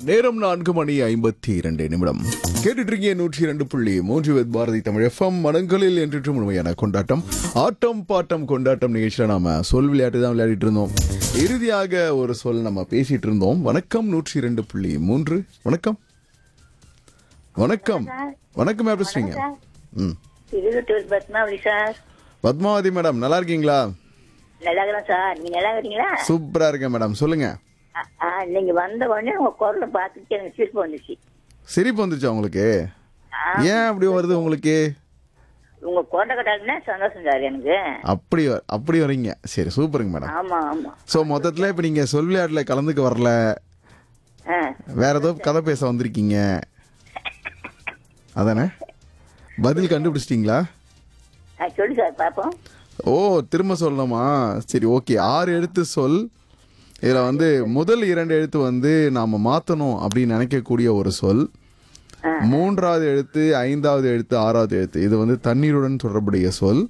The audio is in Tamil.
நேரம் நான்கு மணி ஐம்பத்தி இரண்டு நிமிடம் கேட்டுட்டு இருக்கீங்க நூற்றி இரண்டு புள்ளி மூன்று வித் பாரதி தமிழ் எஃப்எம் மனங்களில் என்று முழுமையான கொண்டாட்டம் ஆட்டம் பாட்டம் கொண்டாட்டம் நிகழ்ச்சியில நாம சொல் விளையாட்டு தான் விளையாடிட்டு இருந்தோம் இறுதியாக ஒரு சொல் நம்ம பேசிட்டு இருந்தோம் வணக்கம் நூற்றி இரண்டு புள்ளி மூன்று வணக்கம் வணக்கம் வணக்கம் யார் பேசுறீங்க ம் திருவட்டூர் பத்மாவளி சார் பத்மாவதி மேடம் நல்லா இருக்கீங்களா நல்லா இருக்கிறேன் சார் நீங்க நல்லா இருக்கிறீங்களா சூப்பரா இருக்கேன் மேடம் சொல்லுங்க ஆ, ஆ, நீங்க வந்த உடனே உங்க குரலை பார்த்துட்டு எனக்கு சிரிப்பு வந்துச்சு சிரிப்பு வந்துச்சா உங்களுக்கு ஆ, ஏன் அப்படி வருது உங்களுக்கு உங்க குரலை கட்டாலுமே சந்தோஷம் சார் எனக்கு அப்படி வ- அப்படி வரீங்க சரி சூப்பருங்க மேடம் ஆமா ஆமா ஸோ மொத்தத்தில் இப்போ நீங்கள் சொல் விளையாட்டில் கலந்துக்க வரல ஆ, வேற ஏதோ கதை பேச வந்திருக்கீங்க அதானே பதில் கண்டுபிடிச்சிட்டிங்களா ஆ, சொல்லு சார் பாப்போம் ஓ திரும்ப சொல்லணுமா சரி ஓகே ஆறு எழுத்து சொல் இதில் வந்து முதல் இரண்டு எழுத்து வந்து நாம் மாற்றணும் அப்படின்னு நினைக்கக்கூடிய ஒரு சொல் மூன்றாவது எழுத்து ஐந்தாவது எழுத்து ஆறாவது எழுத்து இது வந்து தண்ணீருடன் தொடர்புடைய சொல்